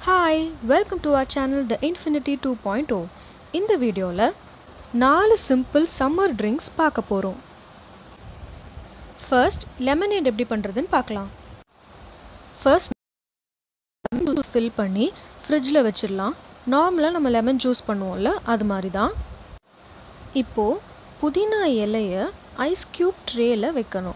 hi welcome to our channel the infinity two point o இந்த வீடியோவில் நாலு simple summer drinks பார்க்க போகிறோம் ஃபர்ஸ்ட் லெமனேட் எப்படி பண்ணுறதுன்னு பார்க்கலாம் ஃபர்ஸ்ட் ஜூஸ் ஃபில் பண்ணி ஃப்ரிட்ஜில் வச்சிடலாம் நார்மலாக நம்ம லெமன் ஜூஸ் பண்ணுவோம்ல அது மாதிரி தான் இப்போது புதினா இலையை ஐஸ் க்யூப் ட்ரேயில் வைக்கணும்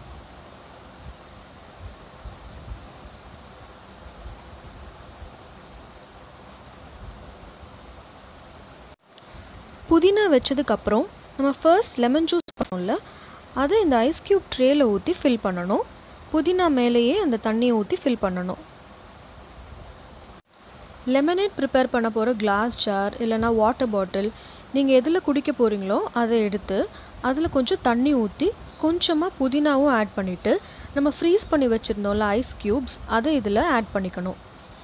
புதினா வச்சதுக்கப்புறம் நம்ம ஃபர்ஸ்ட் லெமன் ஜூஸ் பண்ணோம்ல அதை இந்த ஐஸ் க்யூப் ட்ரேயில் ஊற்றி ஃபில் பண்ணணும் புதினா மேலேயே அந்த தண்ணியை ஊற்றி ஃபில் பண்ணணும் லெமனேட் ப்ரிப்பேர் பண்ண போகிற கிளாஸ் ஜார் இல்லைனா வாட்டர் பாட்டில் நீங்கள் எதில் குடிக்க போகிறீங்களோ அதை எடுத்து அதில் கொஞ்சம் தண்ணி ஊற்றி கொஞ்சமாக புதினாவும் ஆட் பண்ணிவிட்டு நம்ம ஃப்ரீஸ் பண்ணி வச்சுருந்தோம்ல ஐஸ் க்யூப்ஸ் அதை இதில் ஆட் பண்ணிக்கணும்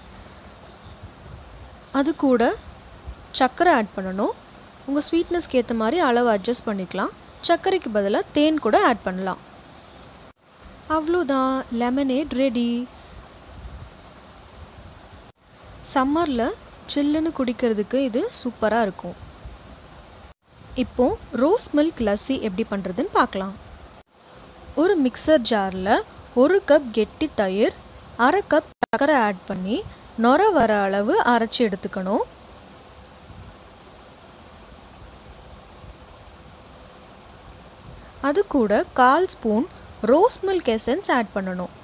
அது கூட சர்க்கரை ஆட் பண்ணணும் உங்கள் ஸ்வீட்னஸ்க்கு ஏற்ற மாதிரி அளவு அட்ஜஸ்ட் பண்ணிக்கலாம் சர்க்கரைக்கு பதிலாக தேன் கூட ஆட் பண்ணலாம் அவ்வளோதான் லெமனேட் ரெடி சம்மரில் சில்லுன்னு குடிக்கிறதுக்கு இது சூப்பராக இருக்கும் இப்போ ரோஸ் மில்க் லஸ்ஸி எப்படி பண்ணுறதுன்னு பார்க்கலாம் ஒரு மிக்சர் ஜாரில் ஒரு கப் கெட்டி தயிர் அரை கப் சர்க்கரை ஆட் பண்ணி நொர வர அளவு அரைச்சி எடுத்துக்கணும் அது கூட கால் spoon rose milk essence add பண்ணணும்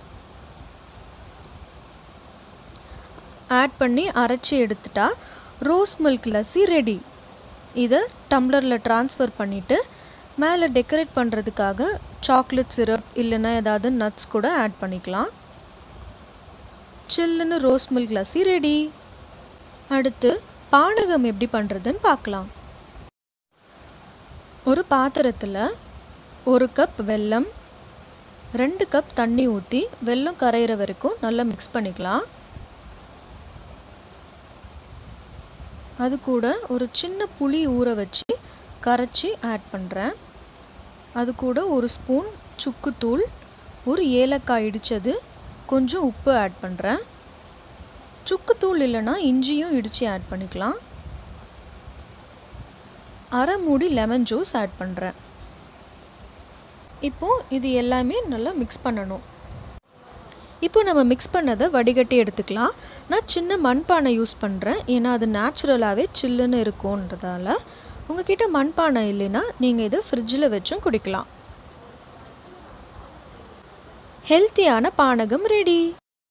ஆட் பண்ணி அரைச்சி எடுத்துட்டா ரோஸ் மில்க் லஸ்ஸி ரெடி இதை டம்ளரில் ட்ரான்ஸ்ஃபர் பண்ணிவிட்டு மேலே டெக்கரேட் பண்ணுறதுக்காக சாக்லேட் சிரப் இல்லைன்னா ஏதாவது நட்ஸ் கூட ஆட் பண்ணிக்கலாம் சில்லுன்னு ரோஸ் மில்க் லஸ்ஸி ரெடி அடுத்து பானகம் எப்படி பண்ணுறதுன்னு பார்க்கலாம் ஒரு பாத்திரத்தில் ஒரு கப் வெல்லம் ரெண்டு கப் தண்ணி ஊற்றி வெல்லம் கரையிற வரைக்கும் நல்லா மிக்ஸ் பண்ணிக்கலாம் அது கூட ஒரு சின்ன புளி ஊற வச்சு கரைச்சி ஆட் பண்ணுறேன் அது கூட ஒரு ஸ்பூன் சுக்குத்தூள் ஒரு ஏலக்காய் இடித்தது கொஞ்சம் உப்பு ஆட் பண்ணுறேன் சுக்குத்தூள் இல்லைன்னா இஞ்சியும் இடித்து ஆட் பண்ணிக்கலாம் அரை மூடி லெமன் ஜூஸ் ஆட் பண்ணுறேன் இப்போது இது எல்லாமே நல்லா மிக்ஸ் பண்ணணும் இப்போ நம்ம மிக்ஸ் பண்ணதை வடிகட்டி எடுத்துக்கலாம் நான் சின்ன மண்பானை யூஸ் பண்ணுறேன் ஏன்னா அது நேச்சுரலாகவே சில்லுன்னு இருக்கும்ன்றதால உங்ககிட்ட மண்பானை இல்லைன்னா நீங்கள் இதை ஃப்ரிட்ஜில் வச்சும் குடிக்கலாம் ஹெல்த்தியான பானகம் ரெடி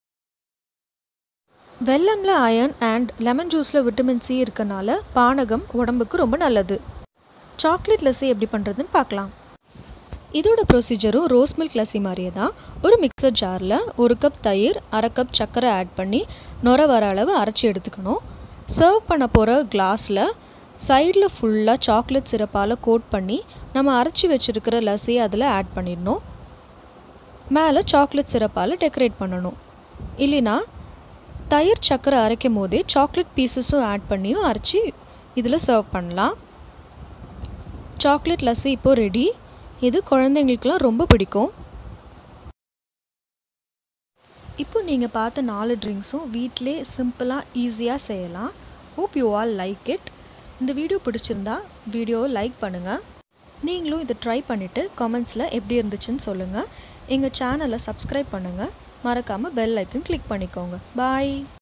வெல்லமில் அயன் அண்ட் லெமன் ஜூஸில் விட்டமின் சி இருக்கனால பானகம் உடம்புக்கு ரொம்ப நல்லது சாக்லேட் லஸ்ஸி எப்படி பண்ணுறதுன்னு பார்க்கலாம் இதோட ப்ரொசீஜரும் ரோஸ் மில்க் லஸ்ஸி மாதிரியே தான் ஒரு மிக்சர் ஜாரில் ஒரு கப் தயிர் அரை கப் சர்க்கரை ஆட் பண்ணி நுர வர அளவு அரைச்சி எடுத்துக்கணும் சர்வ் பண்ண போகிற கிளாஸில் சைடில் ஃபுல்லாக சாக்லேட் சிரப்பால் கோட் பண்ணி நம்ம அரைச்சி வச்சுருக்கிற லஸ்ஸியை அதில் ஆட் பண்ணிடணும் மேலே சாக்லேட் சிரப்பால் டெக்கரேட் பண்ணணும் இல்லைனா தயிர் சர்க்கரை அரைக்கும் போதே சாக்லேட் பீசஸும் ஆட் பண்ணியும் அரைச்சி இதில் சர்வ் பண்ணலாம் சாக்லேட் லஸ்ஸி இப்போது ரெடி இது குழந்தைங்களுக்குலாம் ரொம்ப பிடிக்கும் இப்போ நீங்கள் பார்த்த நாலு ட்ரிங்க்ஸும் வீட்டிலே சிம்பிளாக ஈஸியாக செய்யலாம் hope you all like it இந்த வீடியோ பிடிச்சிருந்தா வீடியோவை லைக் பண்ணுங்கள் நீங்களும் இதை ட்ரை பண்ணிவிட்டு கமெண்ட்ஸில் எப்படி இருந்துச்சுன்னு சொல்லுங்கள் எங்கள் சேனலை சப்ஸ்கிரைப் பண்ணுங்கள் மறக்காமல் பெல் ஐக்கன் கிளிக் பண்ணிக்கோங்க பாய்